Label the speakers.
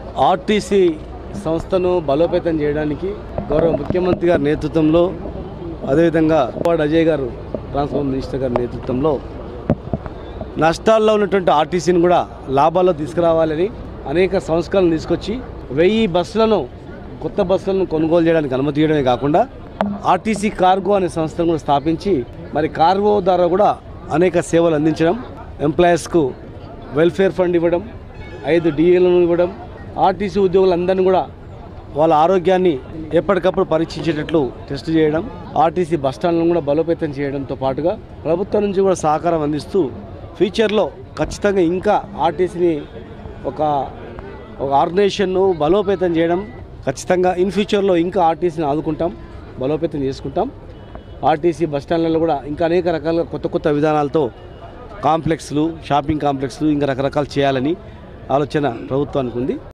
Speaker 1: RTC సంస్థను బలోపేతం చేయడానికి గౌరవ ముఖ్యమంత్రి గారి నేతృత్వంలో అదేవిధంగా వాడు అజయ్ గారు ట్రాన్స్పోర్ట్ మినిస్టర్ గారి నేతృత్వంలో నష్టాల్లో ఉన్నటువంటి ఆర్టీసీని కూడా లాభాల్లో తీసుకురావాలని అనేక సంస్కరణలు తీసుకొచ్చి వెయ్యి బస్సులను కొత్త బస్సులను కొనుగోలు చేయడానికి అనుమతి ఇవ్వడమే కాకుండా ఆర్టీసీ కార్గో అనే సంస్థను కూడా స్థాపించి మరి కార్గో ద్వారా కూడా అనేక సేవలు అందించడం ఎంప్లాయీస్కు వెల్ఫేర్ ఫండ్ ఇవ్వడం ఐదు డిఏలను ఇవ్వడం ఆర్టీసీ ఉద్యోగులందరినీ కూడా వాళ్ళ ఆరోగ్యాన్ని ఎప్పటికప్పుడు పరీక్షించేటట్లు టెస్ట్ చేయడం ఆర్టీసీ బస్టాండ్లను కూడా బలోపేతం చేయడంతో పాటుగా ప్రభుత్వం నుంచి కూడా సహకారం అందిస్తూ ఫ్యూచర్లో ఖచ్చితంగా ఇంకా ఆర్టీసీని ఒక ఒక ఆర్గనైజేషన్ను బలోపేతం చేయడం ఖచ్చితంగా ఇన్ ఫ్యూచర్లో ఇంకా ఆర్టీసీని ఆదుకుంటాం బలోపేతం చేసుకుంటాం ఆర్టీసీ బస్టాండ్లలో కూడా ఇంకా అనేక రకాల కొత్త కొత్త విధానాలతో కాంప్లెక్స్లు షాపింగ్ కాంప్లెక్స్లు ఇంకా రకరకాలు చేయాలని ఆలోచన ప్రభుత్వానికి ఉంది